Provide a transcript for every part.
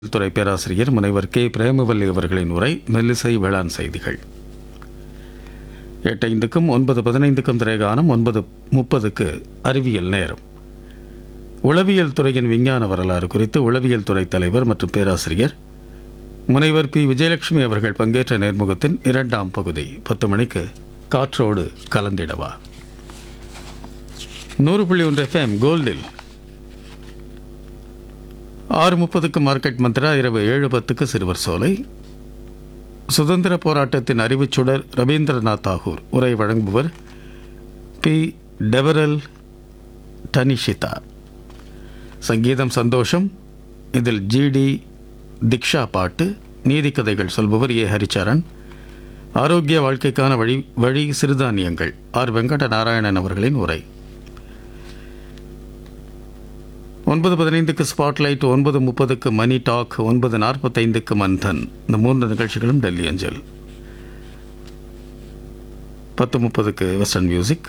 துறை பேராசிரியர் முனைவர் கே பிரேமவல்லி அவர்களின் உரை மெல்லிசை வேளாண் செய்திகள் எட்டு ஐந்துக்கும் ஒன்பது பதினைந்துக்கும் திரைகானம் ஒன்பது முப்பதுக்கு அறிவியல் நேரம் உளவியல் துறையின் விஞ்ஞான வரலாறு குறித்து உளவியல் துறை தலைவர் மற்றும் பேராசிரியர் முனைவர் பி விஜயலட்சுமி அவர்கள் பங்கேற்ற நேர்முகத்தின் இரண்டாம் பகுதி பத்து மணிக்கு காற்றோடு கலந்திடவா நூறு புள்ளி ஒன்று எஃப்எம் கோல்டில் ஆறு முப்பதுக்கு மார்க்கெட் மந்த்ரா இரவு ஏழு பத்துக்கு சிறுவர் சோலை சுதந்திர போராட்டத்தின் அறிவுச்சுடர் ரவீந்திரநாத் தாகூர் உரை வழங்குபவர் பி டெவரல் டனிஷிதா சங்கீதம் சந்தோஷம் இதில் ஜிடி திக்ஷா பாட்டு நீதிக்கதைகள் சொல்பவர் ஏ ஹரிச்சரன் ஆரோக்கிய வாழ்க்கைக்கான வழி வழி சிறுதானியங்கள் ஆர் வெங்கட நாராயணன் அவர்களின் உரை ஒன்பது பதினைந்துக்கு ஸ்பாட்லைட் ஒன்பது முப்பதுக்கு மணி டாக் ஒன்பது நாற்பத்தைந்துக்கு மந்தன் இந்த மூன்று நிகழ்ச்சிகளும் டெல்லி அஞ்சல் பத்து முப்பதுக்கு வெஸ்டர்ன் மியூசிக்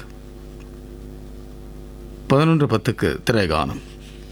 பதினொன்று பத்துக்கு திரைகானம்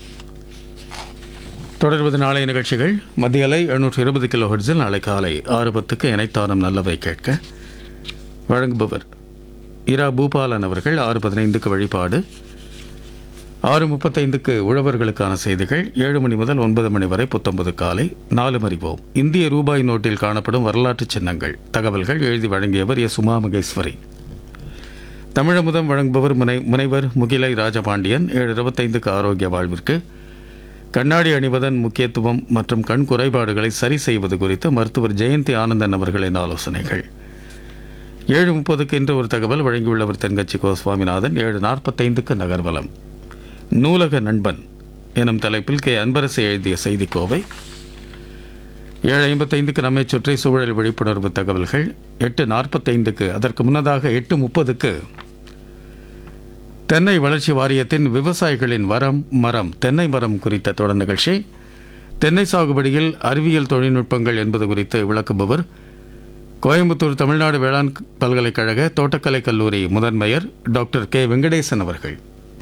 தொடர்வது நாளைய நிகழ்ச்சிகள் மத்திய அலை எழுநூற்று இருபது கிலோ ஹெர்ட்ஸில் நாளை காலை ஆறு பத்துக்கு இணைத்தானம் நல்லவை கேட்க வழங்குபவர் இரா பூபாலன் அவர்கள் ஆறு பதினைந்துக்கு வழிபாடு ஆறு முப்பத்தைந்துக்கு உழவர்களுக்கான செய்திகள் ஏழு மணி முதல் ஒன்பது மணி வரை புத்தொன்பது காலை நாலு மறிவோம் இந்திய ரூபாய் நோட்டில் காணப்படும் வரலாற்று சின்னங்கள் தகவல்கள் எழுதி வழங்கியவர் எஸ் உமா மகேஸ்வரி தமிழமுதம் வழங்குபவர் முனை முனைவர் முகிலை ராஜபாண்டியன் ஏழு இருபத்தைந்துக்கு ஆரோக்கிய வாழ்விற்கு கண்ணாடி அணிவதன் முக்கியத்துவம் மற்றும் கண் குறைபாடுகளை சரி செய்வது குறித்து மருத்துவர் ஜெயந்தி ஆனந்தன் அவர்களின் ஆலோசனைகள் ஏழு முப்பதுக்கு இன்று ஒரு தகவல் வழங்கியுள்ளவர் தென்கட்சி கோ சுவாமிநாதன் ஏழு நாற்பத்தைந்துக்கு நகர்வலம் நூலக நண்பன் எனும் தலைப்பில் கே அன்பரசு எழுதிய செய்திக்கோவை ஏழு ஐம்பத்தைந்துக்கு நம்மை சுற்றி சூழல் விழிப்புணர்வு தகவல்கள் எட்டு நாற்பத்தைந்துக்கு அதற்கு முன்னதாக எட்டு முப்பதுக்கு தென்னை வளர்ச்சி வாரியத்தின் விவசாயிகளின் வரம் மரம் தென்னை மரம் குறித்த தொடர் நிகழ்ச்சி தென்னை சாகுபடியில் அறிவியல் தொழில்நுட்பங்கள் என்பது குறித்து விளக்குபவர் கோயம்புத்தூர் தமிழ்நாடு வேளாண் பல்கலைக்கழக தோட்டக்கலை கல்லூரி முதன்மையர் டாக்டர் கே வெங்கடேசன் அவர்கள்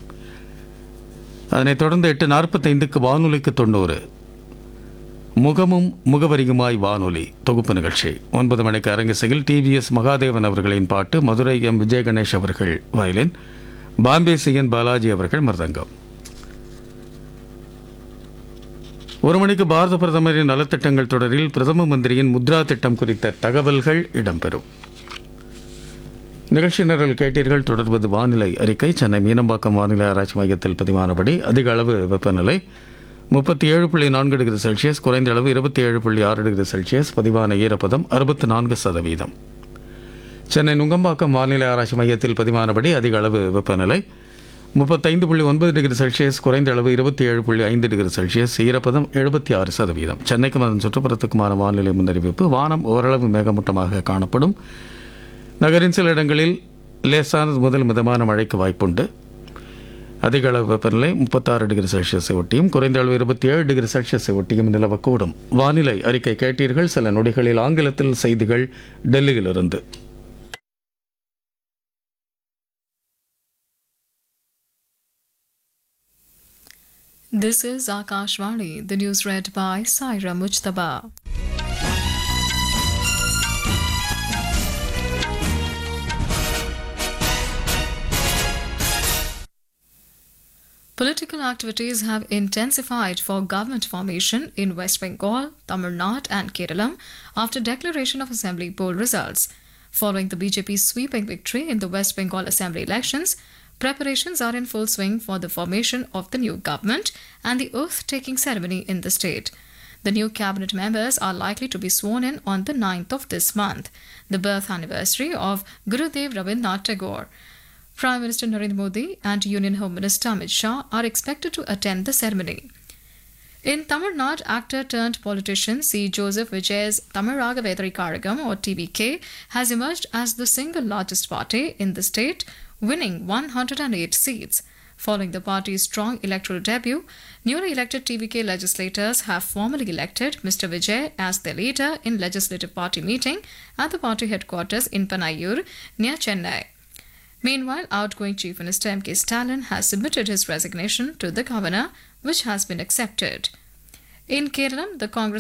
அதனைத் தொடர்ந்து எட்டு நாற்பத்தைந்துக்கு வானொலிக்கு தொண்ணூறு முகமும் முகவரியுமாய் வானொலி தொகுப்பு நிகழ்ச்சி ஒன்பது மணிக்கு அரங்கிசையில் டிவிஎஸ் மகாதேவன் அவர்களின் பாட்டு மதுரை எம் விஜய கணேஷ் அவர்கள் வயலின் பாம்பே சிஎன் பாலாஜி அவர்கள் மிருதங்கம் ஒரு மணிக்கு பாரத பிரதமரின் நலத்திட்டங்கள் தொடரில் பிரதம மந்திரியின் முத்ரா திட்டம் குறித்த தகவல்கள் இடம்பெறும் நிகழ்ச்சி நிரல் கேட்டீர்கள் தொடர்வது வானிலை அறிக்கை சென்னை மீனம்பாக்கம் வானிலை ஆராய்ச்சி மையத்தில் பதிவானபடி அதிக அளவு வெப்பநிலை முப்பத்தி ஏழு புள்ளி நான்கு டிகிரி செல்சியஸ் குறைந்த அளவு இருபத்தி ஏழு புள்ளி ஆறு டிகிரி செல்சியஸ் பதிவான ஈரப்பதம் அறுபத்தி நான்கு சதவீதம் சென்னை நுங்கம்பாக்கம் வானிலை ஆராய்ச்சி மையத்தில் பதிவானபடி அதிக அளவு வெப்பநிலை முப்பத்தைந்து புள்ளி ஒன்பது டிகிரி செல்சியஸ் குறைந்த அளவு இருபத்தி ஏழு புள்ளி ஐந்து டிகிரி செல்சியஸ் ஈரப்பதம் எழுபத்தி ஆறு சதவீதம் சென்னைக்கும் அதன் சுற்றுப்புறத்துக்குமான வானிலை முன்னறிவிப்பு வானம் ஓரளவு மேகமூட்டமாக காணப்படும் நகரின் சில இடங்களில் லேசானது முதல் மிதமான மழைக்கு வாய்ப்புண்டு அதிக அளவு வெப்பநிலை முப்பத்தாறு டிகிரி செல்சியஸை ஒட்டியும் குறைந்த அளவு இருபத்தி ஏழு டிகிரி செல்சியஸை ஒட்டியும் நிலவக்கூடும் வானிலை அறிக்கை கேட்டீர்கள் சில நொடிகளில் ஆங்கிலத்தில் செய்திகள் டெல்லியிலிருந்து This is Akashvani, the news read by Saira Mujtaba. Political activities have intensified for government formation in West Bengal, Tamil Nadu, and Kerala after declaration of assembly poll results. Following the BJP's sweeping victory in the West Bengal assembly elections, preparations are in full swing for the formation of the new government and the oath taking ceremony in the state. The new cabinet members are likely to be sworn in on the 9th of this month, the birth anniversary of Gurudev Rabindranath Tagore. Prime Minister Narendra Modi and Union Home Minister Amit Shah are expected to attend the ceremony. In Tamil Nadu, actor turned politician C. Joseph Vijay's Tamaraga Vedari Karagam or TBK has emerged as the single largest party in the state, winning 108 seats. Following the party's strong electoral debut, newly elected TBK legislators have formally elected Mr. Vijay as their leader in legislative party meeting at the party headquarters in Panayur near Chennai. Meanwhile, outgoing Chief Minister M.K. Stalin has submitted his resignation to the governor, which has been accepted. In Kerala, the Congress